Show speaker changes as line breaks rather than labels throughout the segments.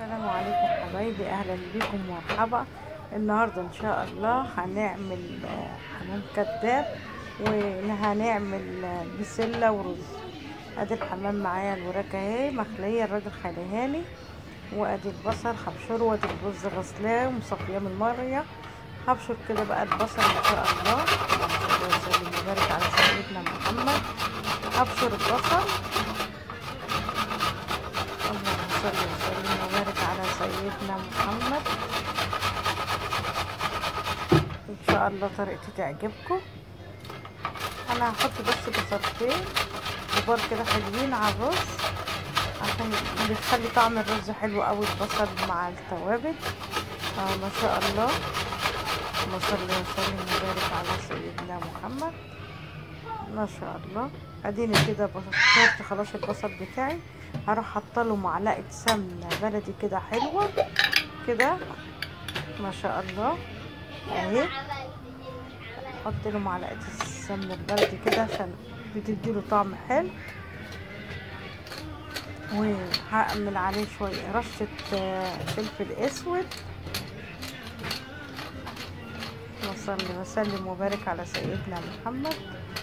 السلام عليكم حبايبي اهلا بيكم ومرحبا النهارده ان شاء الله هنعمل آه، حمام كداب وهنعمل آه، بسله ورز ادي الحمام معايا الوراك اهي مخليه الراجل خليهالي وادي البصل هبشره وادي الرز غسلاه ومصفياه من الميه هبشر كده بقى البصل ان شاء الله اللهم صل وسلم وبارك على سيدنا محمد هبشر البصل اللهم صل وسلم وبارك على سيدنا محمد ان شاء الله طريقتي تعجبكم انا هحط بس بصلتين كبار كده حلوين على الرز عشان بيخلي طعم الرز حلو قوي البصل مع التوابل اه ما شاء الله اللهم صل وسلم وبارك على سيدنا محمد ما شاء الله اديني كده بصرت خلاص البصل بتاعي هروح حاطه معلقه سمنه بلدي كده حلوه كده ما شاء الله اهي احط له معلقه السمنه البلدي كده عشان بتديله طعم حلو وهعمل عليه شويه رشه آه، فلفل اسود وصلي وسلم وبارك على سيدنا محمد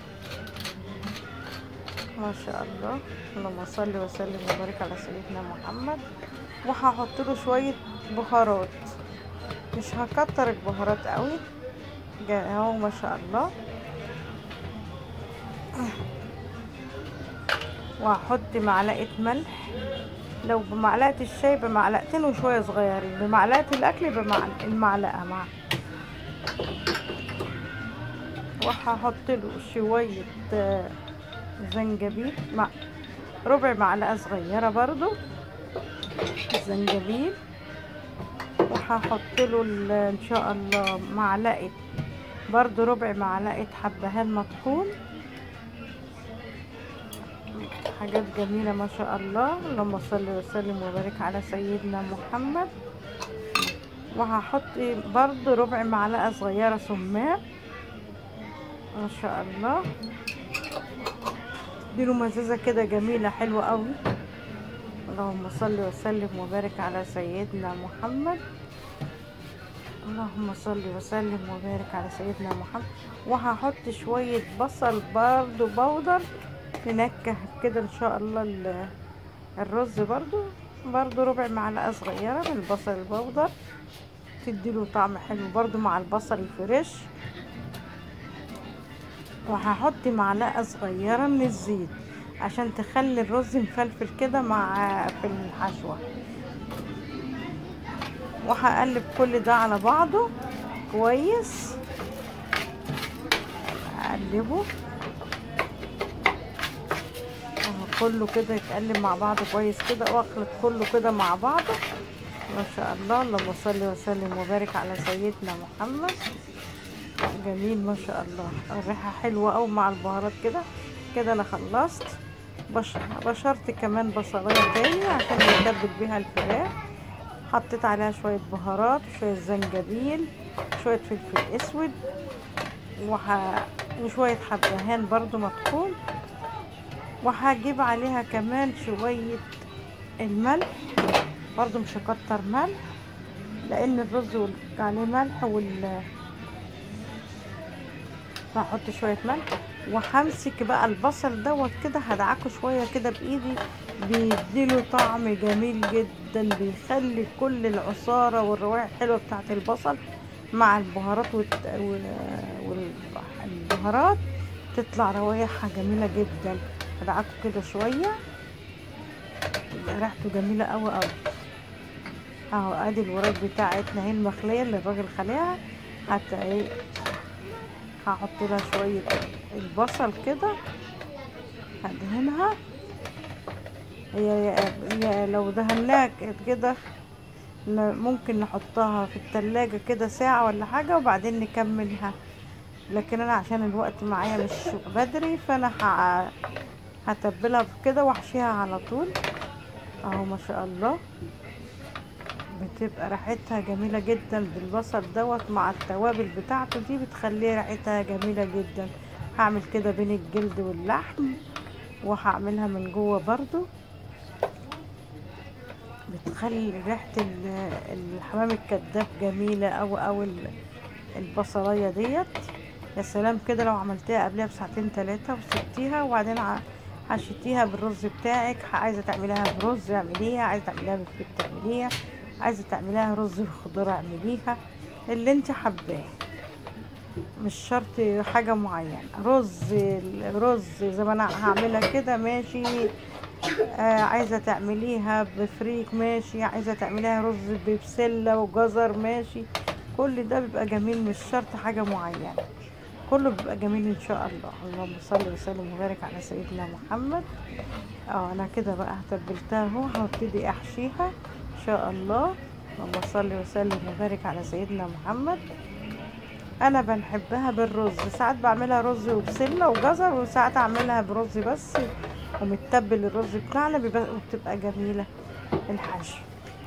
ما شاء الله اللهم صل وسلم وبارك على سيدنا محمد وهحط له شويه بهارات مش هكتر البهارات قوي جا- اهو ما شاء الله وهحط معلقه ملح لو بمعلقه الشاي بمعلقتين وشويه صغيرين بمعلقه الاكل بمعلقه مع وهحط له شويه آه، زنجبيل مع ربع معلقه صغيره برضو زنجبيل وهحط له ال- ان شاء الله معلقه برضو ربع معلقه حبهان مطحون حاجات جميله ما شاء الله اللهم صل وسلم وبارك على سيدنا محمد وهحط برضو ربع معلقه صغيره سمان ما شاء الله اديله مزازه كده جميله حلوه قوي اللهم صل وسلم وبارك على سيدنا محمد اللهم صل وسلم وبارك على سيدنا محمد وهحط شويه بصل برضو بودر ننكه كده ان شاء الله ال- الرز برضو برضو ربع معلقه صغيره من البصل البودر تديله طعم حلو برضو مع البصل الفريش وهحط معلقه صغيره من الزيت عشان تخلي الرز مفلفل كده مع في الحشوه وهقلب كل ده على بعضه كويس اقلبه اهو كله كده يتقلب مع بعضه كويس كده واخلط كله كده مع بعضه ما شاء الله اللهم صل وسلم وبارك على سيدنا محمد جميل ما شاء الله الريحه حلوه قوي مع البهارات كده كده انا خلصت بش... بشرت كمان بصلايه تاني عشان نتبل بيها الفراخ حطيت عليها شويه بهارات وشويه زنجبيل شويه فلفل اسود وح... وشويه حبهان برضو مطحون وهجيب عليها كمان شويه الملح برضو مش هكتر ملح لان الرز وال- عليه ملح وال هحط شويه ملح وهمسك بقى البصل دوت كده هدعكه شويه كده بايدي بيديله طعم جميل جدا بيخلي كل العصاره والروائح الحلوه بتاعه البصل مع البهارات والت- وال- والبهارات تطلع روايحها جميله جدا هدعكه كده شويه يبقى ريحته جميله قوي قوي اهو ادي الوراك بتاعتنا اهي المخليه اللي الراجل خليها حتى ايه هحط لها شوية البصل كده هدهنها هي هي لو دهناها كده ن- ممكن نحطها في التلاجة كده ساعة ولا حاجة وبعدين نكملها لكن انا عشان الوقت معايا مش بدري فانا ه- هتبلها كده واحشيها على طول اهو ما شاء الله بتبقى ريحتها جميلة جدا بالبصل دوت مع التوابل بتاعته دي بتخليه ريحتها جميلة جدا هعمل كده بين الجلد واللحم وهعملها من جوه برضو بتخلي ريحة ال- الحمام الكداب جميلة أوي أوي ال- البصلاية ديت يا سلام كده لو عملتيها قبلها بساعتين تلاتة وسبتيها وبعدين ع- حشيتيها بالرز بتاعك عايزة تعمليها برز اعمليها عايزة تعمليها بفريك تعمليها عايزة تعمليها رز بالخضار اعمليها اللي انت حباه مش شرط حاجة معينة رز رز زي ما انا هعملها كده ماشي آه عايزة تعمليها بفريك ماشي عايزة تعمليها رز ببسلة وجزر ماشي كل ده بيبقى جميل مش شرط حاجة معينة كله بيبقى جميل ان شاء الله اللهم صل وسلم وبارك على سيدنا محمد اه انا كده بقى تبلتها اهو هبتدي احشيها ان شاء الله اللهم صل وسلم وبارك على سيدنا محمد انا بنحبها بالرز ساعات بعملها رز وبسله وجزر وساعات اعملها برز بس ومتبل الرز بتاعنا بيبقى وبتبقى جميله الحشو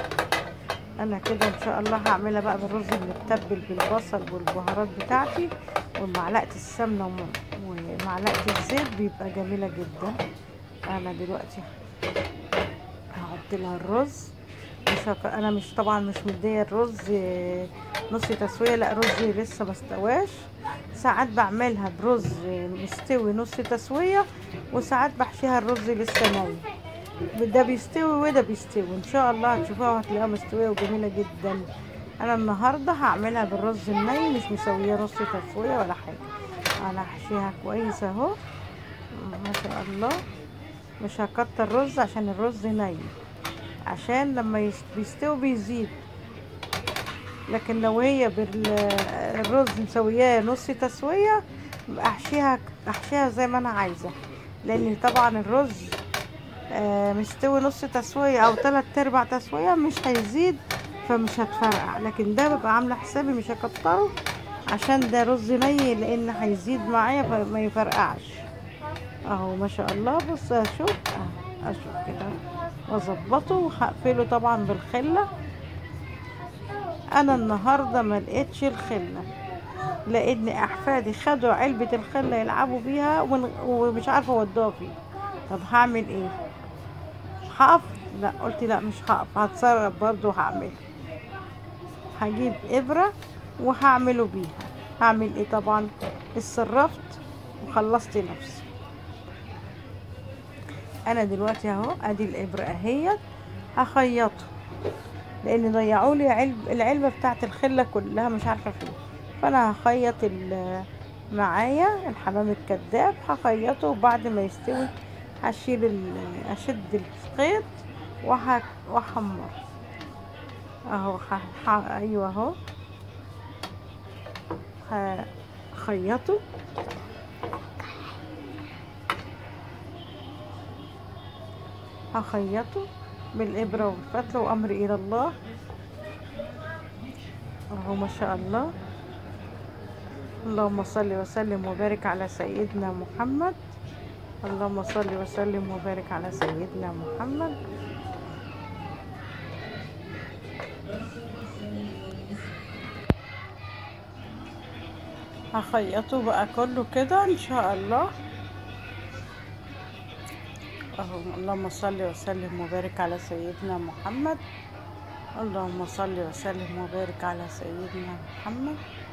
انا كده ان شاء الله هعملها بقى بالرز المتبل بالبصل والبهارات بتاعتي ومعلقه السمنه وم- ومعلقه الزيت بيبقى جميله جدا انا دلوقتي هحط لها الرز مش هك... انا مش طبعا مش مديه الرز آه، نص تسويه لا رز لسه ما استواش ساعات بعملها برز مستوي نص تسويه وساعات بحشيها الرز لسه ني ده بيستوي وده بيستوي ان شاء الله هتشوفوها وهتلاقيها مستويه وجميله جدا انا النهارده هعملها بالرز الني مش مسويه نص تسويه ولا حاجه انا هحشيها كويس اهو ما شاء الله مش هكتر رز عشان الرز ني عشان لما يس- بيستوي بيزيد لكن لو هي بالرز مسوياه نص تسوية يبقى احشيها احشيها زي ما انا عايزة لان طبعا الرز آه، مستوي نص تسوية او تلات ارباع تسوية مش هيزيد فمش هتفرقع لكن ده ببقى عاملة حسابي مش هكتره عشان ده رز ني لان هيزيد معايا فما يفرقعش اهو ما شاء الله بص اشوف اه اشوف كده واظبطه وهقفله طبعا بالخله انا النهارده ما لقيتش الخله لان احفادي خدوا علبه الخله يلعبوا بيها ون- ومش عارفه اودوها فين طب هعمل ايه هقف لا قلت لا مش هقف هتصرف برضو هعمل هجيب ابره وهعمله بيها هعمل ايه طبعا اتصرفت وخلصت نفسي انا دلوقتي اهو ادي الابره اهيت هخيطه لان ضيعوا لي علب العلبه بتاعت الخله كلها مش عارفه فين فانا هخيط ال- معايا الحمام الكذاب هخيطه وبعد ما يستوي هشيل ال- اشد الخيط وه- واحمر اهو ح- ح- ايوه اهو هخيطه هخيطه بالإبرة والفتلة وأمري إلى الله أهو ما شاء الله اللهم صل وسلم وبارك على سيدنا محمد اللهم صل وسلم وبارك على سيدنا محمد هخيطه بقى كله كده ان شاء الله اهو اللهم صل وسلم وبارك على سيدنا محمد اللهم صل وسلم وبارك على سيدنا محمد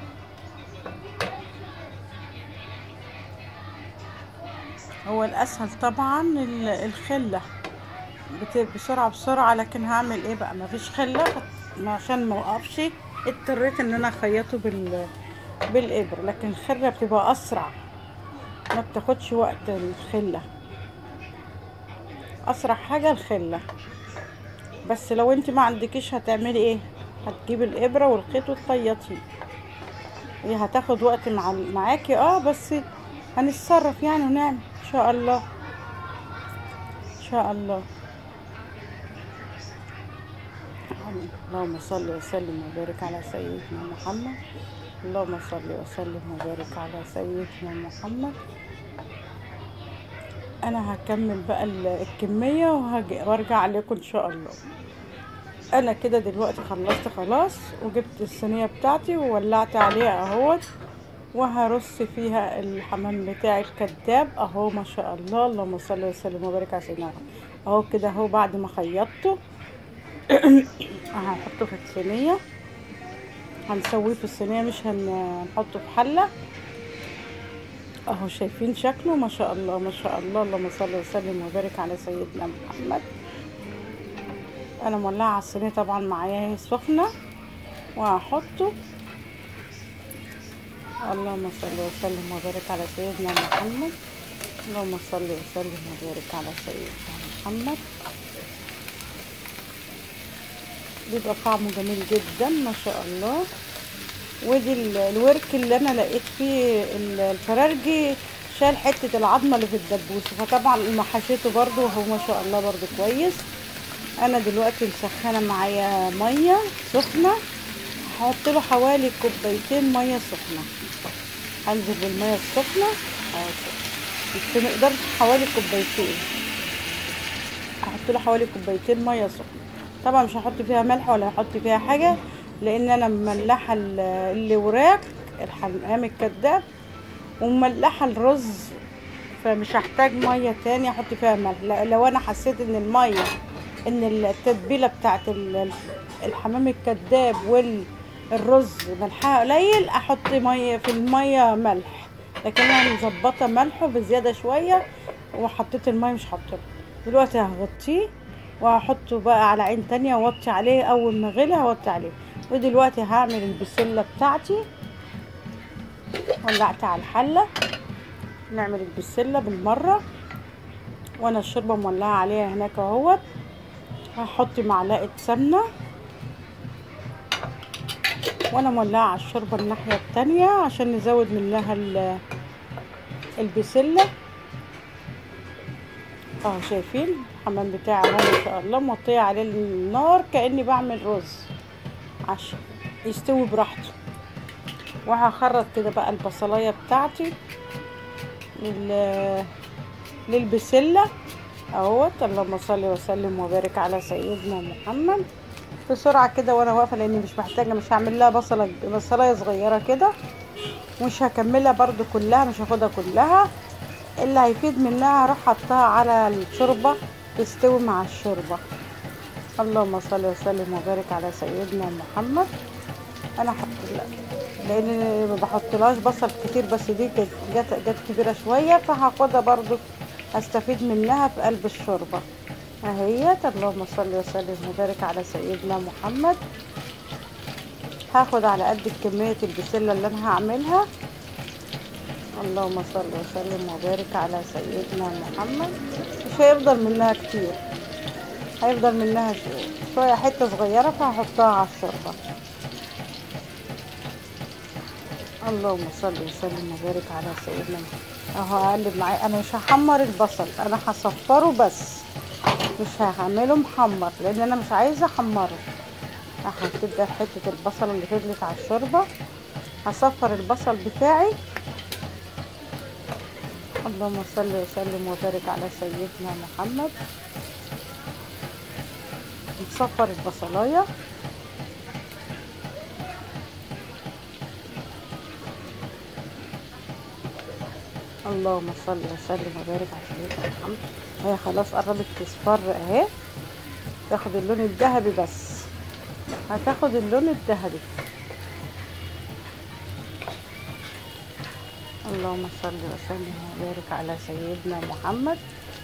هو الاسهل طبعا ال- الخله بت- بسرعه بسرعه لكن هعمل ايه بقى مفيش خله ما- عشان ما اوقفش اضطريت ان انا اخيطه بال بالابره لكن الخله بتبقى اسرع ما بتاخدش وقت الخله اسرع حاجه الخله بس لو انت ما عندكيش هتعملي ايه هتجيبي الابره والخيط وتخيطيه هي هتاخد وقت مع معاكي اه بس هنتصرف يعني ونعمل ان شاء الله ان شاء الله اللهم صل وسلم وبارك على سيدنا محمد اللهم صل وسلم وبارك على سيدنا محمد انا هكمل بقى ال- الكمية وهج- وارجع لكم ان شاء الله انا كده دلوقتي خلصت خلاص وجبت الصينية بتاعتي وولعت عليها اهوت وهرص فيها الحمام بتاعي الكداب اهو ما شاء الله اللهم صل وسلم وبارك على سيدنا محمد اهو كده اهو بعد ما خيطته هنحطه في الصينيه هنسويه في الصينيه مش هنحطه في حله اهو شايفين شكله ما شاء الله ما شاء الله اللهم صل وسلم وبارك على سيدنا محمد انا مولعه على الصينيه طبعا معايا سخنه وهحطه اللهم صل وسلم وبارك على سيدنا محمد اللهم صل وسلم وبارك على سيدنا محمد بيبقى طعمه جميل جدا ما شاء الله ودي الورك اللي انا لقيت فيه الفرارجي شال حته العظمه اللي في الدبوس فطبعا محشيته برده وهو ما شاء الله برده كويس انا دلوقتي مسخنه معايا ميه سخنه هحط له حوالي كوبايتين ميه سخنه هنزل بالميه السخنه في مقدار حوالي كوبايتين هحط له حوالي كوبايتين ميه سخنه طبعا مش هحط فيها ملح ولا هحط فيها حاجه لان انا مملحه اللي وراك الحمام الكداب ومملحه الرز فمش هحتاج ميه تاني احط فيها ملح لو انا حسيت ان الميه ان التتبيله بتاعت الحمام الكداب والرز ملحها قليل احط ميه في الميه ملح لكن انا مظبطه ملحه بزياده شويه وحطيت الميه مش حاطه دلوقتي هغطيه وهحطه بقى على عين تانية واوطي عليه اول ما غلي هوطي عليه ودلوقتي هعمل البسله بتاعتي ولعت على الحله نعمل البسله بالمره وانا الشوربه مولعه عليها هناك اهوت هحط معلقه سمنه وانا مولعه على الشوربه الناحيه التانية عشان نزود منها البسله اهو شايفين الحمام بتاعي اهو ما شاء الله موطيه عليه النار كاني بعمل رز عشان يستوي براحته وهخرط كده بقى البصلايه بتاعتي لل للبسله اهوت اللهم صل وسلم وبارك على سيدنا محمد بسرعه كده وانا واقفه لاني مش محتاجه مش هعمل لها بصله بصلايه صغيره كده مش هكملها برضو كلها مش هاخدها كلها اللي هيفيد منها هروح حطها على الشوربه تستوي مع الشوربه اللهم صل وسلم وبارك على سيدنا محمد انا حط لان ما بحطلهاش بصل كتير بس دي جت جت كبيره شويه فهاخدها برضو استفيد منها في قلب الشوربه اهيت اللهم صل وسلم وبارك على سيدنا محمد هاخد على قد كميه البسله اللي انا هعملها اللهم صل وسلم وبارك على سيدنا محمد مش هيفضل منها كتير هيفضل منها شوية حتة صغيرة فهحطها على الشوربة اللهم صل وسلم وبارك على سيدنا محمد اهو اقلب معايا انا مش هحمر البصل انا هصفره بس مش هعمله محمر لان انا مش عايزه احمره هتبدا حته البصل اللي فضلت على الشوربه هصفر البصل بتاعي اللهم صل وسلم وبارك على سيدنا محمد نصفر البصلايه اللهم صل وسلم وبارك على سيدنا محمد هي خلاص قربت تصفر اهي تاخد اللون الذهبي بس هتاخد اللون الذهبي اللهم صل وسلم وبارك على سيدنا محمد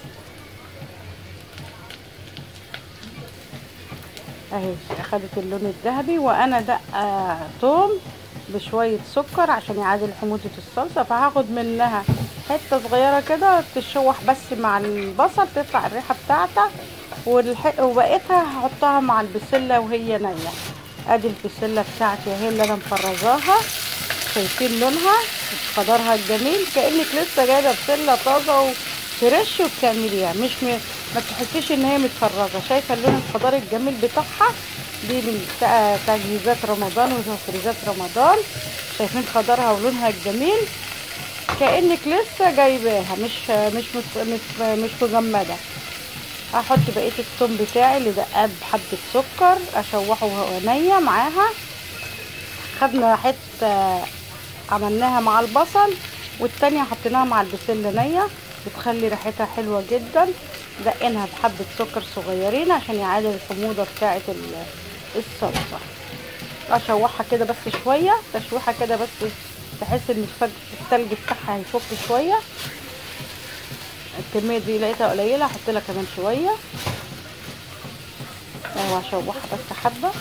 اهي اخدت اللون الذهبي وانا دقه توم بشويه سكر عشان يعادل حموضه الصلصه فهاخد منها حته صغيره كده تتشوح بس مع البصل تطلع الريحه بتاعتها والحق وبقيتها هحطها مع البسله وهي نيه ادي البسله بتاعتي اهي اللي انا مفرزاها شايفين لونها خضرها الجميل كانك لسه جايبه بسله طازه وفريش وبتعمليها مش م... ما تحسيش ان هي متفرزه شايفه اللون الخضار الجميل بتاعها دي من تجهيزات رمضان وتفريزات رمضان شايفين خضرها ولونها الجميل كانك لسه جايباها مش مش مش, مش مجمده هحط بقيه الثوم بتاعي اللي دقاه بحبه سكر اشوحه وهو نيه معاها خدنا حته عملناها مع البصل والتانية حطيناها مع البسله نيه بتخلي ريحتها حلوه جدا دقنها بحبة سكر صغيرين عشان يعادل الحموضة بتاعة ال- الصلصة اشوحها كده بس شوية تشويحة كده بس بحيث ان الفج- التلج بتاعها هيفك شوية الكمية دي لقيتها قليلة هحط لها كمان شوية اهو هشوحها بس حبة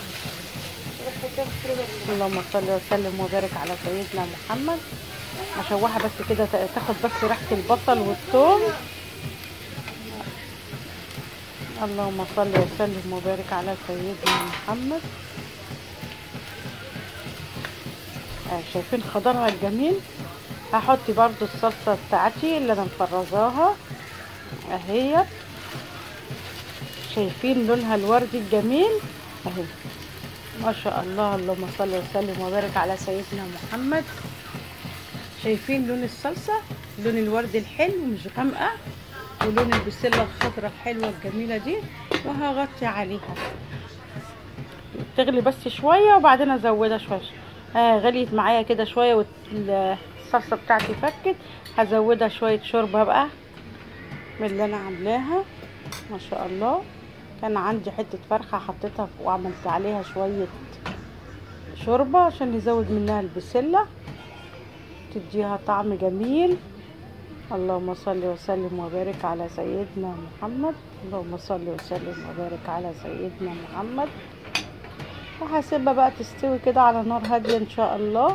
اللهم صل وسلم وبارك على سيدنا محمد اشوحها بس كده تا- تاخد بس ريحة البصل والثوم اللهم صل وسلم وبارك على سيدنا محمد آه، شايفين خضرها الجميل هحط برضو الصلصة بتاعتي اللي انا مفرزاها اهي شايفين لونها الوردي الجميل اهي ما شاء الله اللهم صل وسلم وبارك على سيدنا محمد شايفين لون الصلصة لون الورد الحلو مش غامقة ولون البسلة الخضراء الحلوة الجميلة دي وهغطي عليها تغلي بس شوية وبعدين ازودها شوية آه غليت معايا كده شوية والصلصة بتاعتي فكت هزودها شوية شوربة بقى من اللي انا عاملاها ما شاء الله كان عندي حتة فرخة حطيتها وعملت عليها شوية شوربة عشان نزود منها البسلة تديها طعم جميل اللهم صل وسلم وبارك على سيدنا محمد اللهم صل وسلم وبارك على سيدنا محمد وهسيبها بقى تستوي كده على نار هادية ان شاء الله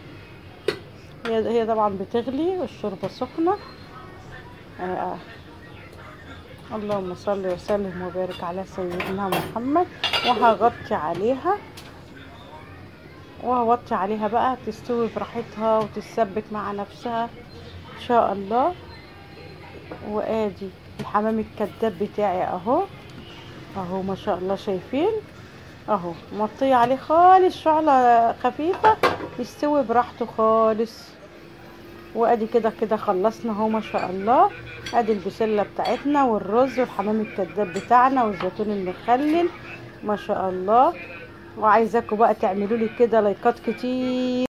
هي هي طبعا بتغلي والشوربة سخنة آه آه. اللهم صل وسلم وبارك على سيدنا محمد وهغطي عليها وهوطي عليها بقى تستوي براحتها وتتسبك مع نفسها ان شاء الله وادي الحمام الكذاب بتاعي اهو اهو ما شاء الله شايفين اهو مطية عليه خالص شعلة خفيفة يستوي براحته خالص وادي كده كده خلصنا اهو ما شاء الله ادي البسلة بتاعتنا والرز والحمام الكذاب بتاعنا والزيتون المخلل ما شاء الله وعايزاكم بقى تعملوا لي كده لايكات كتير